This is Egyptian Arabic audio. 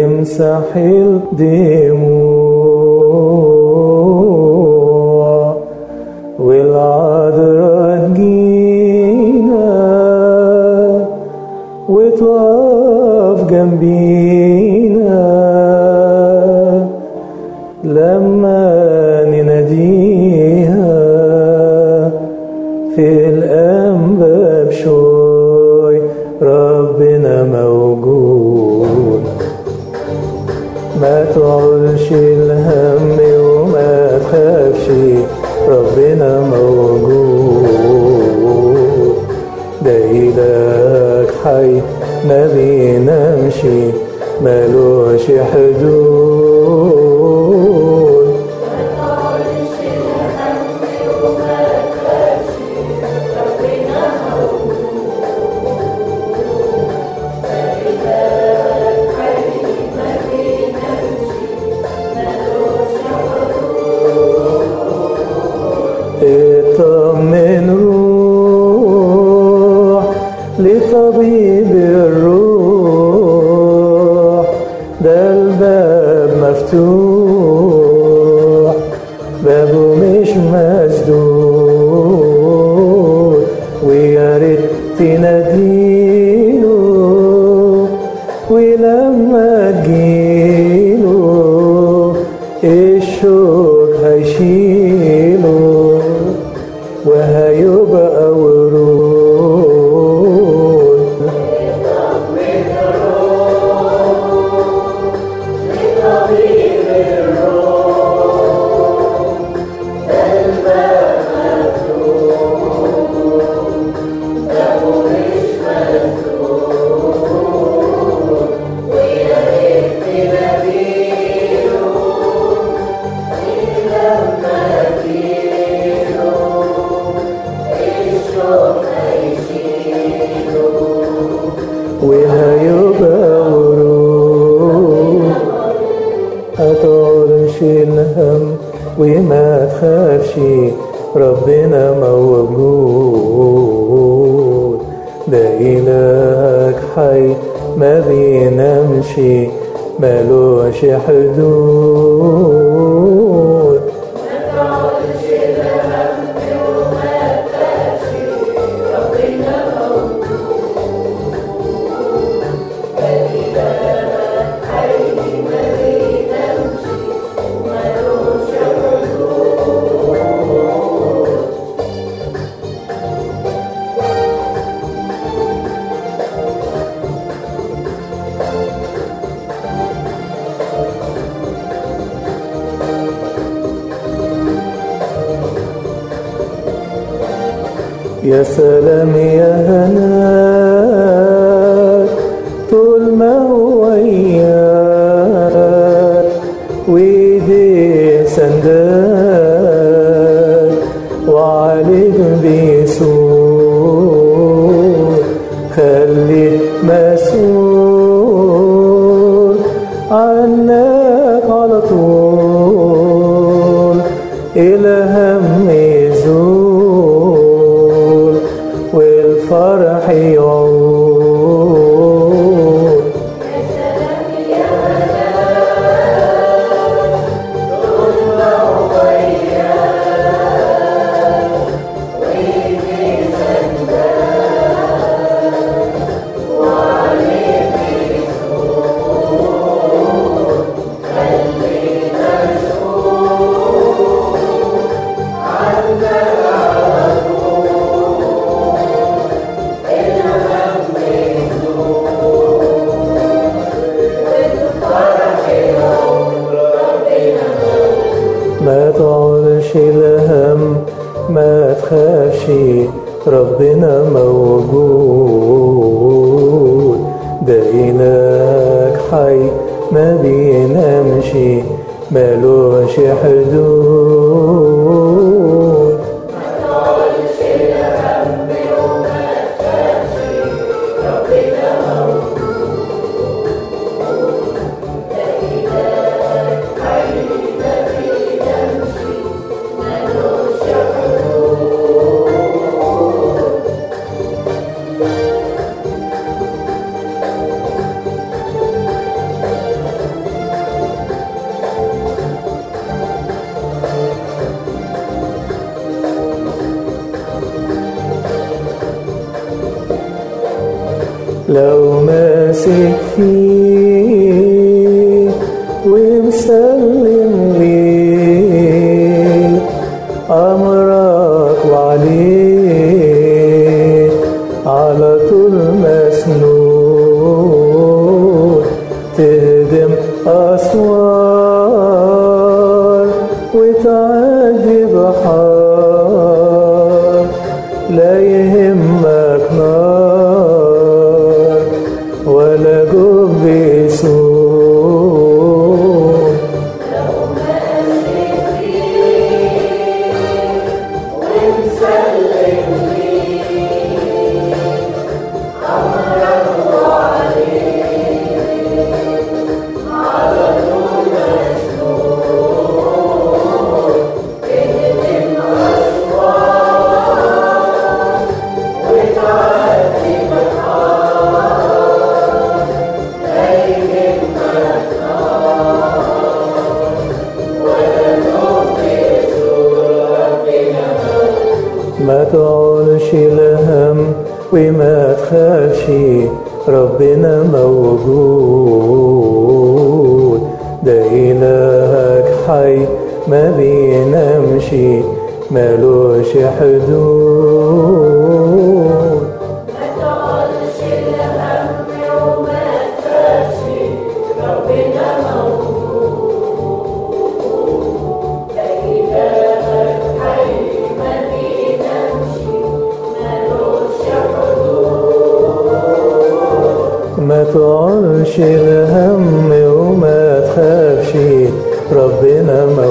يمسح الدموع والعذراء تجينا وتقف جنبينا لما نناديها في الأنباب شوي ربنا موجود ما تعولش الهم وما تخافش ربنا موجود ده إلهك حي ما بينامش ملوش حدود اطمن روح لطبيب الروح ده الباب مفتوح بابه مش مسدود ويا ريت تناديله ولما تجيله الشوق هيشيله وهيبقى ورود وهيبقى ورود هتعرش الهم وما تخافش ربنا موجود ده إلهك حي ما بينامش ملوش حدود يا سلام يا هناك طول ما هو وياك وايديه سنداك وعليك بيسود خليك مسؤول عنك على طول الهم يزول والفرح يعود ما تعرش الهم ما تخافش ربنا موجود ده إلهك حي ما بينامش ملوش حدود ماسك فيه ومسلم ليه أمرك وعليه على طول مسنود تهدم أسوار وتعدي بحار لا يهمك نار ولا جب سوء ما تعولش الهم وما تخافش ربنا موجود ده إلهك حي ما بينامش ملوش حدود ما تقولش الهم وما تخافش ربنا موجود ده إلهك حي ما بينامش ملوش حدود ما تعولش الهم وما تخافش ربنا موجود